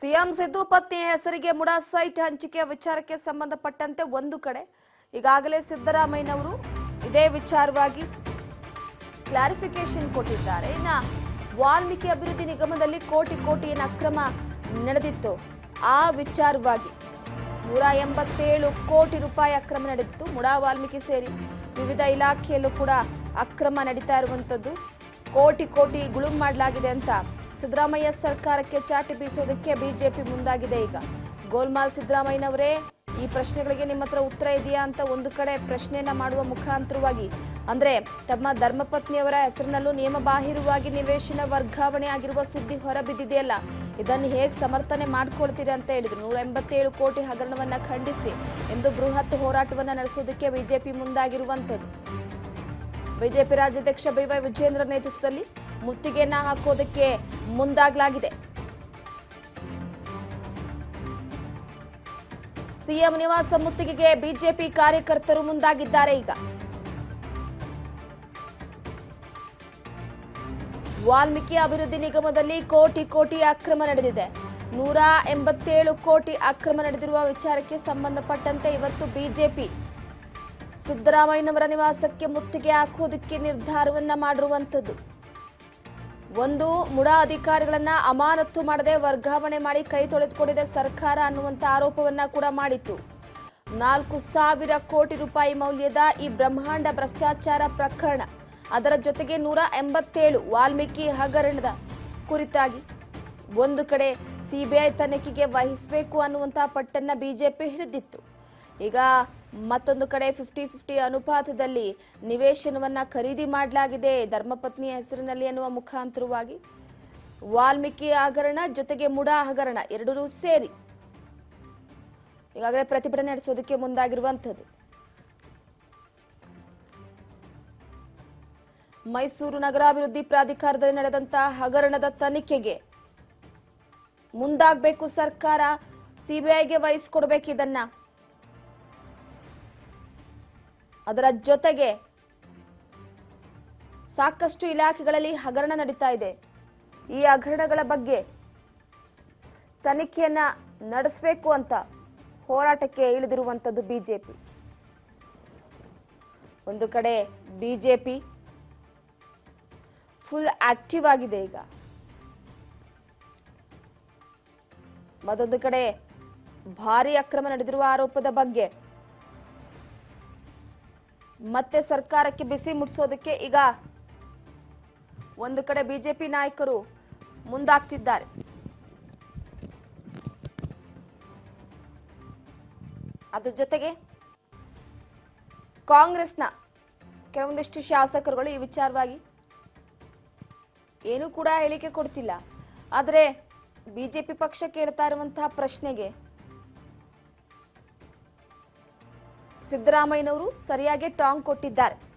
CM Siddu ಪತ್ನಿಯ ಹೆಸರಿಗೆ MUDA site ಹಂಚಿಕೆ ವಿಚಾರಕ್ಕೆ ಸಂಬಂಧಪಟ್ಟಂತೆ ಒಂದು ಕಡೆ ಈಗಾಗಲೇ ಸಿದ್ದರಾಮಯ್ಯನವರು ಇದೇ ವಿಚಾರವಾಗಿ ಕ್ಲಾರಿಫಿಕೇಶನ್ ಕೊಟ್ಟಿದ್ದಾರೆ ಇನ್ನ ವಾಲ್ಮೀಕಿ ಅಭಿವೃದ್ಧಿ ನಿಗಮದಲ್ಲಿ ಕೋಟಿ ಕೋಟಿ ಏನು ಅಕ್ರಮ ನಡೆದಿತ್ತು ಆ ವಿಚಾರವಾಗಿ ನೂರ ಎಂಬತ್ತೇಳು ಕೋಟಿ ರೂಪಾಯಿ ಅಕ್ರಮ ನಡೆದಿತ್ತು ಮುಡಾ ವಾಲ್ಮೀಕಿ ಸೇರಿ ವಿವಿಧ ಇಲಾಖೆಯಲ್ಲೂ ಕೂಡ ಅಕ್ರಮ ನಡೀತಾ ಇರುವಂತದ್ದು ಕೋಟಿ ಕೋಟಿ ಗುಳುಂ ಮಾಡಲಾಗಿದೆ ಅಂತ ಸಿದ್ದರಾಮಯ್ಯ ಸರ್ಕಾರಕ್ಕೆ ಚಾಟಿ ಬೀಸೋದಕ್ಕೆ ಬಿಜೆಪಿ ಮುಂದಾಗಿದೆ ಈಗ ಗೋಲ್ಮಾಲ್ ಸಿದ್ದರಾಮಯ್ಯನವರೇ ಈ ಪ್ರಶ್ನೆಗಳಿಗೆ ನಿಮ್ಮ ಹತ್ರ ಉತ್ತರ ಇದೆಯಾ ಅಂತ ಒಂದು ಕಡೆ ಪ್ರಶ್ನೆಯನ್ನ ಮಾಡುವ ಮುಖಾಂತರವಾಗಿ ಅಂದ್ರೆ ತಮ್ಮ ಧರ್ಮಪತ್ನಿಯವರ ಹೆಸರಿನಲ್ಲೂ ನಿಯಮಬಾಹಿರವಾಗಿ ನಿವೇಶನ ವರ್ಗಾವಣೆ ಆಗಿರುವ ಸುದ್ದಿ ಹೊರಬಿದ್ದಿದೆಯಲ್ಲ ಇದನ್ನು ಹೇಗೆ ಸಮರ್ಥನೆ ಮಾಡ್ಕೊಳ್ತೀರಿ ಅಂತ ಹೇಳಿದ್ರು ನೂರ ಎಂಬತ್ತೇಳು ಕೋಟಿ ಹಗರಣವನ್ನ ಖಂಡಿಸಿ ಎಂದು ಬೃಹತ್ ಹೋರಾಟವನ್ನ ನಡೆಸೋದಕ್ಕೆ ಬಿಜೆಪಿ ಮುಂದಾಗಿರುವಂತದ್ದು ಬಿಜೆಪಿ ರಾಜ್ಯಾಧ್ಯಕ್ಷ ಬಿವೈ ವಿಜೇಂದ್ರ ನೇತೃತ್ವದಲ್ಲಿ ಮುತ್ತಿಗೆಯನ್ನ ಹಾಕೋದಕ್ಕೆ ಮುಂದಾಗಲಾಗಿದೆ ಸಿಎಂ ನಿವಾಸ ಮುತ್ತಿಗೆಗೆ ಬಿಜೆಪಿ ಕಾರ್ಯಕರ್ತರು ಮುಂದಾಗಿದ್ದಾರೆ ಈಗ ವಾಲ್ಮೀಕಿ ಅಭಿವೃದ್ಧಿ ನಿಗಮದಲ್ಲಿ ಕೋಟಿ ಕೋಟಿ ಅಕ್ರಮ ನಡೆದಿದೆ ನೂರ ಎಂಬತ್ತೇಳು ಕೋಟಿ ಅಕ್ರಮ ನಡೆದಿರುವ ವಿಚಾರಕ್ಕೆ ಸಂಬಂಧಪಟ್ಟಂತೆ ಇವತ್ತು ಬಿಜೆಪಿ ಸಿದ್ದರಾಮಯ್ಯನವರ ನಿವಾಸಕ್ಕೆ ಮುತ್ತಿಗೆ ಹಾಕೋದಕ್ಕೆ ನಿರ್ಧಾರವನ್ನ ಮಾಡಿರುವಂಥದ್ದು ಒಂದು ಮುಡಾ ಅಧಿಕಾರಿಗಳನ್ನ ಅಮಾನತು ಮಾಡದೆ ವರ್ಗಾವಣೆ ಮಾಡಿ ಕೈ ತೊಳೆದುಕೊಂಡಿದೆ ಸರ್ಕಾರ ಅನ್ನುವಂತ ಆರೋಪವನ್ನ ಕೂಡ ಮಾಡಿತ್ತು ನಾಲ್ಕು ಸಾವಿರ ಕೋಟಿ ರೂಪಾಯಿ ಮೌಲ್ಯದ ಈ ಬ್ರಹ್ಮಾಂಡ ಭ್ರಷ್ಟಾಚಾರ ಪ್ರಕರಣ ಅದರ ಜೊತೆಗೆ ನೂರ ಎಂಬತ್ತೇಳು ವಾಲ್ಮೀಕಿ ಹಗರಣದ ಕುರಿತಾಗಿ ಒಂದು ಕಡೆ ಸಿಬಿಐ ತನಿಖೆಗೆ ವಹಿಸಬೇಕು ಅನ್ನುವಂತ ಪಟ್ಟನ್ನ ಬಿಜೆಪಿ ಹಿಡಿದಿತ್ತು ಈಗ ಮತ್ತೊಂದು ಕಡೆ ಫಿಫ್ಟಿ ಫಿಫ್ಟಿ ಅನುಪಾತದಲ್ಲಿ ನಿವೇಶನವನ್ನ ಖರೀದಿ ಮಾಡಲಾಗಿದೆ ಧರ್ಮಪತ್ನಿಯ ಹೆಸರಿನಲ್ಲಿ ಅನ್ನುವ ಮುಖಾಂತರವಾಗಿ ವಾಲ್ಮೀಕಿ ಹಗರಣ ಜೊತೆಗೆ ಮುಡಾ ಹಗರಣ ಎರಡೂ ಸೇರಿ ಈಗಾಗಲೇ ಪ್ರತಿಭಟನೆ ನಡೆಸೋದಕ್ಕೆ ಮುಂದಾಗಿರುವಂಥದ್ದು ಮೈಸೂರು ನಗರಾಭಿವೃದ್ಧಿ ಪ್ರಾಧಿಕಾರದಲ್ಲಿ ನಡೆದಂತಹ ಹಗರಣದ ತನಿಖೆಗೆ ಮುಂದಾಗಬೇಕು ಸರ್ಕಾರ ಸಿಬಿಐಗೆ ವಹಿಸ್ಕೊಡ್ಬೇಕು ಇದನ್ನ ಅದರ ಜೊತೆಗೆ ಸಾಕಷ್ಟು ಇಲಾಖೆಗಳಲ್ಲಿ ಹಗರಣ ನಡೀತಾ ಇದೆ ಈ ಹಗರಣಗಳ ಬಗ್ಗೆ ತನಿಖೆಯನ್ನ ನಡೆಸಬೇಕು ಅಂತ ಹೋರಾಟಕ್ಕೆ ಇಳಿದಿರುವಂತದ್ದು ಬಿಜೆಪಿ ಒಂದು ಕಡೆ ಬಿಜೆಪಿ ಫುಲ್ ಆಕ್ಟಿವ್ ಆಗಿದೆ ಈಗ ಮತ್ತೊಂದು ಕಡೆ ಭಾರಿ ಅಕ್ರಮ ನಡೆದಿರುವ ಆರೋಪದ ಬಗ್ಗೆ ಮತ್ತೆ ಸರ್ಕಾರಕ್ಕೆ ಬಿಸಿ ಮುಟ್ಟಿಸೋದಕ್ಕೆ ಈಗ ಒಂದು ಕಡೆ ಬಿಜೆಪಿ ನಾಯಕರು ಮುಂದಾಗ್ತಿದ್ದಾರೆ ಅದ್ರ ಜೊತೆಗೆ ಕಾಂಗ್ರೆಸ್ನ ಕೆಲವೊಂದಿಷ್ಟು ಶಾಸಕರುಗಳು ಈ ವಿಚಾರವಾಗಿ ಏನೂ ಕೂಡ ಹೇಳಿಕೆ ಕೊಡ್ತಿಲ್ಲ ಆದರೆ ಬಿಜೆಪಿ ಪಕ್ಷ ಕೇಳ್ತಾ ಇರುವಂತಹ ಪ್ರಶ್ನೆಗೆ ಸಿದ್ದರಾಮಯ್ಯನವರು ಸರಿಯಾಗಿ ಟಾಂಗ್ ಕೊಟ್ಟಿದ್ದಾರೆ